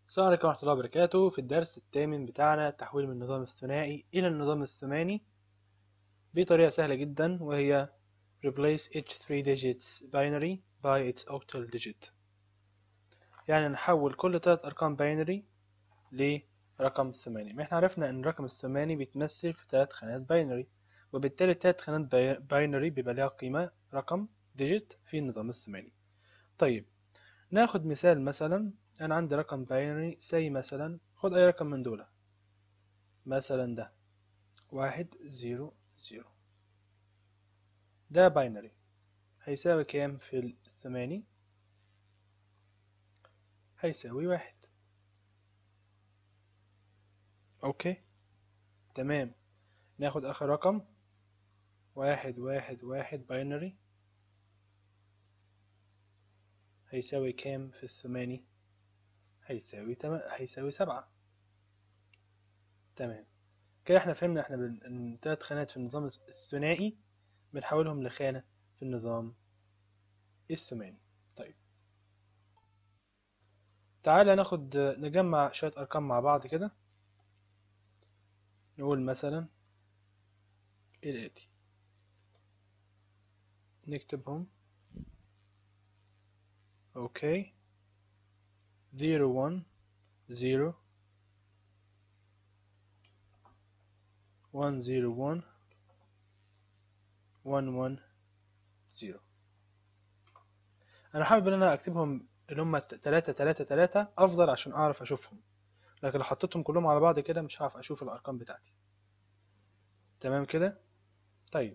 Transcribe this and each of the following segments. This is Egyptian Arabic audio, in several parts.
السلام عليكم ورحمة الله وبركاته في الدرس الثامن بتاعنا التحويل من النظام الثنائي إلى النظام الثماني بطريقة سهلة جدا وهي replace each three digits binary by its octal digit يعني نحول كل ثلاث أرقام باينري لرقم ثماني ما احنا عرفنا إن الرقم الثماني بيتمثل في ثلاث خانات باينري وبالتالي ثلاث خانات باينري بيبقى لها قيمة رقم digit في النظام الثماني طيب ناخد مثال مثلا أنا عندي رقم باينري سي مثلا خد أي رقم من دول مثلا ده واحد زيرو زيرو ده باينري هيساوي كام في الثماني هيساوي واحد أوكي تمام ناخد آخر رقم واحد واحد واحد باينري هيساوي كام في الثماني هيساوي تم... هيساوي سبعة تمام كده احنا فهمنا احنا بن... تلات خانات في النظام الثنائي بنحولهم لخانة في النظام الثماني طيب تعالى ناخد نجمع شوية أرقام مع بعض كده نقول مثلا الآتي نكتبهم اوكي zero one zero one zero one one one zero انا حابب ان انا اكتبهم اللي هم تلاتة تلاتة تلاتة افضل عشان اعرف اشوفهم لكن لو حطيتهم كلهم على بعض كده مش هعرف اشوف الارقام بتاعتي تمام كده طيب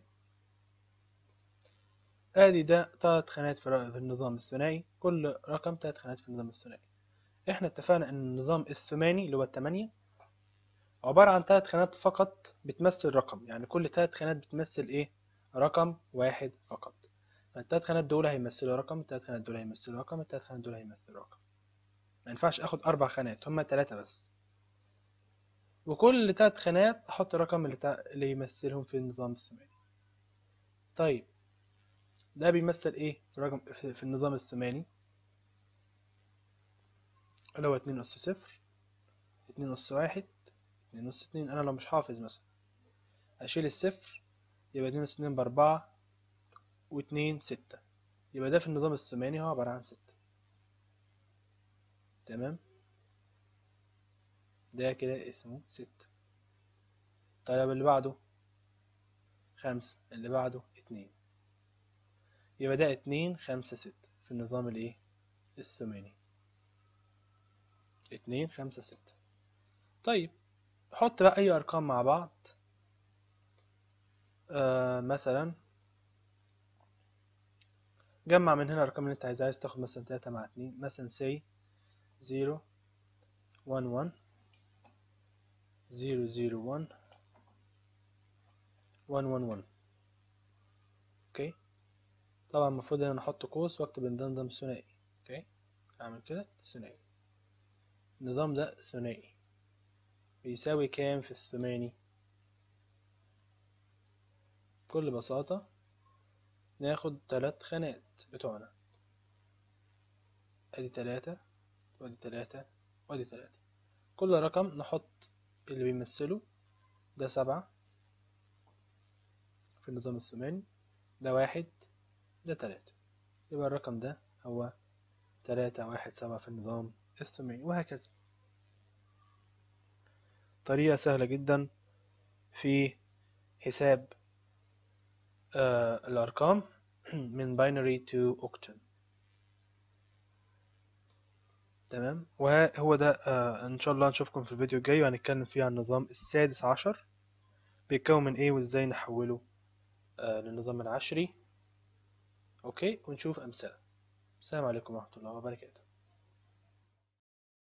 ادي ده تلات خانات في النظام الثنائي كل رقم تلات خانات في النظام الثنائي احنا اتفقنا ان النظام الثماني اللي هو التمانية عبارة عن تلات خانات فقط بتمثل رقم يعني كل تلات خانات بتمثل ايه رقم واحد فقط فالتلات خانات دول هيمثلوا رقم التلات خانات دول هيمثلوا رقم التلات خانات دول هيمثلوا رقم ما ينفعش اخد اربع خانات هما تلاتة بس وكل تلات خانات احط الرقم اللي, تا... اللي يمثلهم في النظام الثماني طيب ده بيمثل ايه في, الرقم في النظام الثماني اللي هو اتنين أس صفر اتنين أس واحد اتنين أس اتنين أنا لو مش حافظ مثلا أشيل الصفر يبقى اتنين أس اتنين بأربعة واتنين ستة يبقى ده في النظام الثماني هو عبارة عن ستة تمام ده كده اسمه ستة طيب اللي بعده خمسة اللي بعده اتنين يبقى ده اتنين خمسة ستة في النظام الايه الثماني اتنين خمسة ستة طيب حط بقى أي أرقام مع بعض آه مثلا جمع من هنا الأرقام اللي أنت عايز عايز تاخد مثلا تلاتة مع اتنين مثلا سي زيرو وان وان زيرو زيرو وان وان وان وان أوكي طبعا المفروض إن أنا أحط قوس وأكتب إن ده نظام ثنائي أوكي أعمل كده ثنائي النظام ده ثنائي بيساوي كام في الثماني بكل بساطة ناخد تلات خانات بتوعنا ادي تلاتة وادي تلاتة وادي تلاتة كل رقم نحط اللي بيمثله ده سبعة في النظام الثماني ده واحد ده تلاتة يبقى الرقم ده هو تلاتة واحد سبعة في النظام الثماني وهكذا طريقة سهلة جدا في حساب آه الأرقام من binary to octal تمام وهو ده آه إن شاء الله نشوفكم في الفيديو الجاي وهنتكلم فيه عن النظام السادس عشر بيتكون من إيه وإزاي نحوله آه للنظام العشري أوكي ونشوف أمثلة السلام عليكم ورحمة الله وبركاته